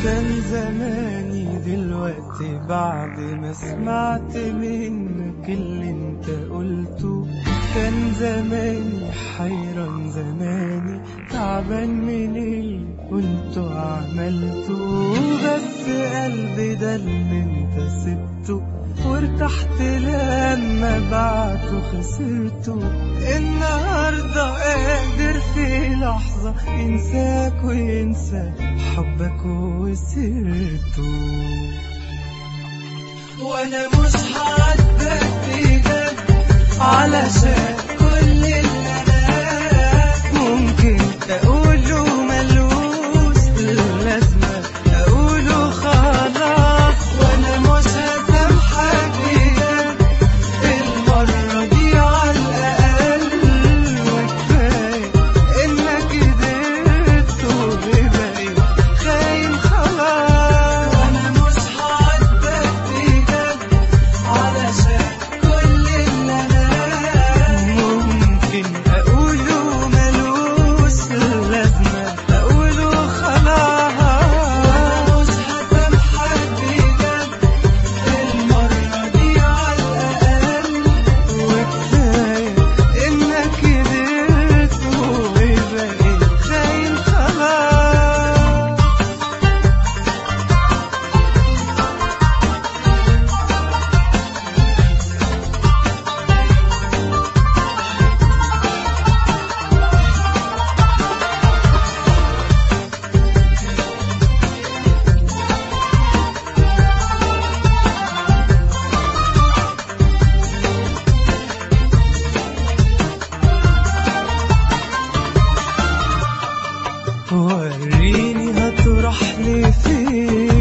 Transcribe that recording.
كان زماني دلوقتي بعد ما سمعت منك اللي انت قلته كان زماني حيران زماني تعبان من اللي كنت عملته بس قلبي ده اللي انت سبته وارتحت لما بعته خسرته النهارده قادر في لحظة ينساك وينسى حبك وسيرته وانا مش هعدك بجد علشان كل اللي انا ممكن اقوله ملوش لازمة اقوله خلاص وانا مش هسامحك بجد المرة دي على الأقل وكفاية إنك قدرت وبقيت خاين خلاص وأنا مش هعاتبك بجد علشان كل اللي أنا ممكن أقوله ملوش لازمة أقوله خلاص وأنا مش هسامحك بجد المرة دي على الأقل وكفاية إنك قدرت وبقيت خاين خلاص وريني هتروح لي فين